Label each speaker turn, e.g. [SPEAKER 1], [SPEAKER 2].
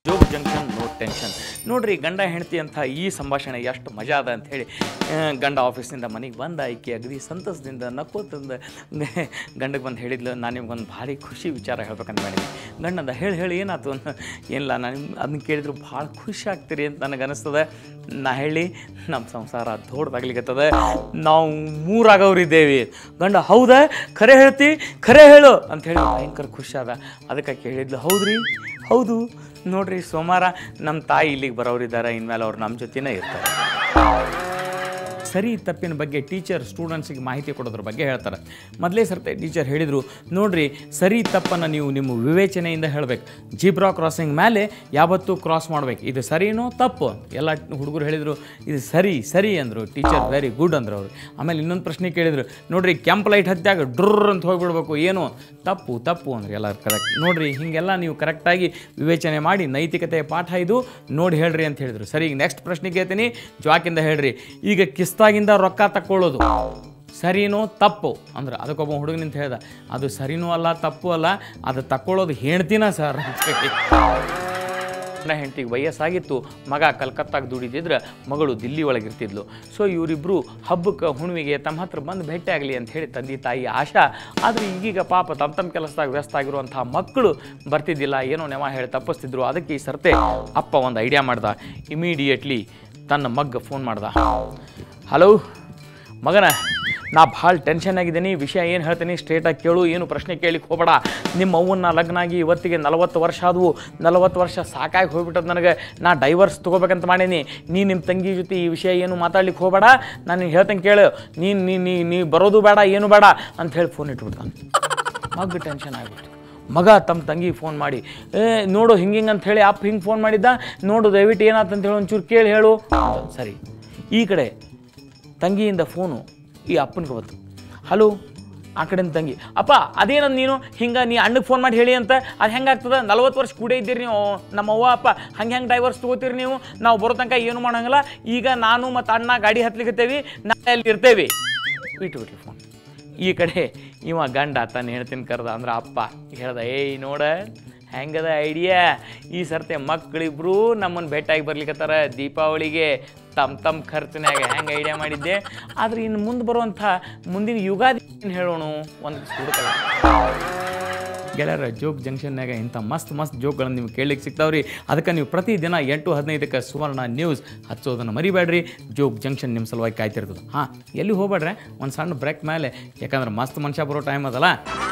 [SPEAKER 1] Jog junction no tension ನೋಡ್ರಿ ಗಂಡ ಹೆಂಡತಿ ಅಂತ ಈ ಸಂಭಾಷಣೆ ಎಷ್ಟು ಮಜಾ ಅದ ಅಂಥೇಳಿ ಗಂಡ ಆಫೀಸಿಂದ ಮನೆಗೆ ಬಂದ ಆಯ್ಕೆ ಅಗದಿ ಸಂತಸದಿಂದ ನಕ್ಕೋತಂದ ಗಂಡಗೆ ಬಂದು ಹೇಳಿದ್ಲು ನಾನು ನಿಮ್ಗೊಂದು ಭಾರಿ ಖುಷಿ ವಿಚಾರ ಹೇಳ್ಬೇಕಂತ ಮಾಡಿದ್ವಿ ಗಂಡಂದ ಹೇಳಿ ಹೇಳಿ ಏನಾಯ್ತು ಅಂತ ಏನಿಲ್ಲ ನಾನು ಅದನ್ನ ಕೇಳಿದ್ರು ಭಾಳ ಖುಷಿ ಆಗ್ತೀರಿ ಅಂತ ನನಗೆ ಅನಿಸ್ತದೆ ನಾ ಹೇಳಿ ನಮ್ಮ ಸಂಸಾರ ದೊಡ್ಡದಾಗ್ಲಿಕ್ಕತ್ತದ ನಾವು ಮೂರಾಗವ್ರಿದ್ದೇವೆ ಗಂಡ ಹೌದಾ ಖರೆ ಹೇಳ್ತಿ ಖರೆ ಹೇಳು ಅಂತ ಹೇಳಿ ಭಯಂಕರ ಖುಷಿ ಅದ ಅದಕ್ಕೆ ಕೇಳಿದ್ಲು ಹೌದ್ರಿ ಹೌದು ನೋಡ್ರಿ ಸೋಮವಾರ ನಮ್ಮ ತಾಯಿ ಇಲ್ಲಿಗೆ ಬರೋರಿದ್ದಾರೆ ಇನ್ಮೇಲೆ ಅವ್ರು ನಮ್ಮ ಜೊತೆನೇ ಇರ್ತಾರೆ ಸರಿ ತಪ್ಪಿನ ಬಗ್ಗೆ ಟೀಚರ್ ಸ್ಟೂಡೆಂಟ್ಸಿಗೆ ಮಾಹಿತಿ ಕೊಡೋದ್ರ ಬಗ್ಗೆ ಹೇಳ್ತಾರೆ ಮೊದಲೇ ಸರ್ತೆ ಟೀಚರ್ ಹೇಳಿದರು ನೋಡ್ರಿ ಸರಿ ತಪ್ಪನ್ನು ನೀವು ನಿಮ್ಮ ವಿವೇಚನೆಯಿಂದ ಹೇಳಬೇಕು ಜೀಬ್ರಾ ಕ್ರಾಸಿಂಗ್ ಮೇಲೆ ಯಾವತ್ತೂ ಕ್ರಾಸ್ ಮಾಡ್ಬೇಕು ಇದು ಸರಿನೋ ತಪ್ಪು ಎಲ್ಲ ಹುಡುಗರು ಹೇಳಿದರು ಇದು ಸರಿ ಸರಿ ಅಂದರು ಟೀಚರ್ ವೆರಿ ಗುಡ್ ಅಂದ್ರು ಅವರು ಆಮೇಲೆ ಇನ್ನೊಂದು ಪ್ರಶ್ನೆ ಕೇಳಿದರು ನೋಡ್ರಿ ಕೆಂಪ್ ಲೈಟ್ ಹತ್ತಿಯಾಗ ಡ್ರರ್ ಅಂತ ಹೋಗ್ಬಿಡ್ಬೇಕು ಏನು ತಪ್ಪು ತಪ್ಪು ಅಂದ್ರೆ ಎಲ್ಲ ಕರೆಕ್ಟ್ ನೋಡ್ರಿ ಹೀಗೆಲ್ಲ ನೀವು ಕರೆಕ್ಟಾಗಿ ವಿವೇಚನೆ ಮಾಡಿ ನೈತಿಕತೆಯ ಪಾಠ ಇದು ನೋಡಿ ಹೇಳ್ರಿ ಅಂತ ಹೇಳಿದ್ರು ಸರಿ ಈಗ ನೆಕ್ಸ್ಟ್ ಪ್ರಶ್ನೆ ಕೇಳ್ತೀನಿ ಜ್ವಾಕಿಂದ ಹೇಳ್ರಿ ಈಗ ಕಿಸ್ತಾಗಿಂದ ರೊಕ್ಕ ತಕ್ಕೊಳ್ಳೋದು ಸರಿನೋ ತಪ್ಪು ಅಂದ್ರೆ ಅದಕ್ಕೊಬ್ಬ ಹುಡುಗ ನಿಂತ ಹೇಳ್ದ ಅದು ಸರಿನೂ ಅಲ್ಲ ತಪ್ಪು ಅಲ್ಲ ಅದು ತಕ್ಕೊಳ್ಳೋದು ಹೇಳ್ತೀನ ಸರ್ ಅಂತ ಹೇಳಿ ಗಂಡ ಹೆಂಡತಿಗೆ ವಯಸ್ಸಾಗಿತ್ತು ಮಗ ಕಲ್ಕತ್ತಾಗ ದುಡಿದಿದ್ರೆ ಮಗಳು ದಿಲ್ಲಿ ಒಳಗಿರ್ತಿದ್ಲು ಸೊ ಇವರಿಬ್ಬರು ಹಬ್ಬಕ್ಕೆ ಹುಣ್ಣಿಮೆಗೆ ತಮ್ಮ ಹತ್ರ ಬಂದು ಭೇಟಿ ಆಗಲಿ ಅಂತ ಹೇಳಿ ತಂದೆ ತಾಯಿ ಆಶಾ ಆದರೆ ಈಗೀಗ ಪಾಪ ತಮ್ಮ ತಮ್ಮ ಕೆಲಸದಾಗ ವ್ಯಸ್ತ ಆಗಿರುವಂಥ ಮಕ್ಕಳು ಬರ್ತಿದ್ದಿಲ್ಲ ಏನೋ ನೆವ ಹೇಳಿ ತಪ್ಪಿಸ್ತಿದ್ರು ಅದಕ್ಕೆ ಈ ಸರ್ತೆ ಅಪ್ಪ ಒಂದು ಐಡಿಯಾ ಮಾಡ್ದ ಇಮಿಡಿಯೇಟ್ಲಿ ತನ್ನ ಮಗ್ಗ ಫೋನ್ ಮಾಡ್ದ ಹಲೋ ಮಗನ ನಾ ಭಾಳ ಟೆನ್ಷನ್ ಆಗಿದ್ದೀನಿ ವಿಷಯ ಏನು ಹೇಳ್ತೀನಿ ಸ್ಟ್ರೇಟಾಗಿ ಕೇಳು ಏನು ಪ್ರಶ್ನೆ ಕೇಳಿಕ್ಕೆ ಹೋಗಬೇಡ ನಿಮ್ಮ ಅವ್ವನ್ನ ಲಗ್ನ ಆಗಿ ಇವತ್ತಿಗೆ ನಲವತ್ತು ವರ್ಷ ಆದವು ನಲವತ್ತು ವರ್ಷ ಸಾಕಾಗಿ ಹೋಗ್ಬಿಟ್ಟದ ನನಗೆ ನಾ ಡೈವರ್ಸ್ ತೊಗೋಬೇಕಂತ ಮಾಡೀನಿ ನೀ ನಿಮ್ಮ ತಂಗಿ ಜೊತೆ ಈ ವಿಷಯ ಏನು ಮಾತಾಡ್ಲಿಕ್ಕೆ ಹೋಗಬೇಡ ನಾನು ನಿಂಗೆ ಹೇಳ್ತಂಗೆ ಕೇಳು ನೀನು ನೀ ನೀ ನೀ ಬರೋದು ಬೇಡ ಏನು ಬೇಡ ಅಂತ ಹೇಳಿ ಫೋನ್ ಇಟ್ಬಿಡ್ತಾನೆ ಮಗ ಟೆನ್ಷನ್ ಆಗ್ಬಿಡ್ತು ಮಗ ತಮ್ಮ ತಂಗಿಗೆ ಫೋನ್ ಮಾಡಿ ಏ ನೋಡು ಹಿಂಗೆ ಹಿಂಗೆ ಅಂತ ಹೇಳಿ ಅಪ್ಪ ಹಿಂಗೆ ಫೋನ್ ಮಾಡಿದ್ದ ನೋಡು ದಯವಿಟ್ಟು ಏನಾಯ್ತು ಹೇಳಿ ಒಂಚೂರು ಕೇಳಿ ಹೇಳು ಅಂದ. ಸರಿ ಈ ಕಡೆ ತಂಗಿಯಿಂದ ಫೋನು ಈ ಅಪ್ಪನಿಗೆ ಬಂತು ಹಲೋ ಆ ಕಡೆಯಿಂದ ತಂಗಿ ಅಪ್ಪ ಅದೇನಂದು ನೀನು ಹಿಂಗೆ ನೀ ಅಣ್ಣಗೆ ಫೋನ್ ಮಾಡಿ ಹೇಳಿ ಅಂತ ಅದು ಹೆಂಗಾಗ್ತದೆ ನಲ್ವತ್ತು ವರ್ಷ ಕೂಡೇ ಇದ್ದೀರಿ ನೀವು ನಮ್ಮ ಅವ್ವ ಅಪ್ಪ ಹಂಗೆ ಹೆಂಗೆ ಡೈವರ್ಸ್ ತೊಗೋತೀರಿ ನೀವು ನಾವು ಬರೋ ತನಕ ಏನು ಮಾಡಂಗಿಲ್ಲ ಈಗ ನಾನು ಮತ್ತು ಅಣ್ಣ ಗಾಡಿ ಹತ್ಲಿಕ್ಕತ್ತೇವಿ ನಾಳೆ ಅಲ್ಲಿ ಇರ್ತೇವೆ ಬಿಟ್ಟು ಬಿಟ್ಲು ಫೋನ್ ಈ ಕಡೆ ಇವ ಗಂಡ ತನ್ನ ಹೇಳ್ತೀನಿ ಕರೆದ ಅಂದ್ರೆ ಅಪ್ಪ ಹೇಳ್ದ ಏಯ್ ನೋಡ ಹೆಂಗದ ಐಡಿಯಾ ಈ ಸರ್ತೆ ಮಕ್ಕಳಿಬ್ರು ನಮ್ಮನ್ನು ಭೇಟಿಯಾಗಿ ಬರ್ಲಿಕ್ಕತ್ತಾರ ದೀಪಾವಳಿಗೆ ತಮ್ಮ ತಮ್ಮ ಖರ್ಚಿನಾಗ ಹೆಂಗೆ ಐಡಿಯಾ ಮಾಡಿದ್ದೆ ಆದ್ರೆ ಇನ್ನು ಮುಂದೆ ಬರುವಂಥ ಮುಂದಿನ ಯುಗಾದಿ ಏನು ಹೇಳೋಣ ಒಂದು ಹುಡುಕಲ್ಲ ಗೆಳೆಯರ ಜೋಕ್ ಜಂಕ್ಷನ್ನಾಗ ಇಂಥ ಮಸ್ತ್ ಮಸ್ತ್ ಜೋಕ್ಗಳನ್ನು ನೀವು ಕೇಳಲಿಕ್ಕೆ ಸಿಗ್ತಾವ್ರಿ ಅದಕ್ಕೆ ನೀವು ಪ್ರತಿದಿನ ಎಂಟು ಹದಿನೈದಕ್ಕೆ ಸುವರ್ಣ ನ್ಯೂಸ್ ಹಚ್ಚೋದನ್ನು ಮರಿಬೇಡ್ರಿ ಜೋಕ್ ಜಂಕ್ಷನ್ ನಿಮ್ಮ ಸಲುವಾಗಿ ಕಾಯ್ತಿರ್ತದೆ ಹಾಂ ಎಲ್ಲಿ ಹೋಗ್ಬೇಡ್ರೆ ಒಂದು ಸಣ್ಣ ಬ್ರೇಕ್ ಮೇಲೆ ಯಾಕಂದ್ರೆ ಮಸ್ತ್ ಮನುಷ್ಯ ಬರೋ ಟೈಮ್ ಅದಲ್ಲ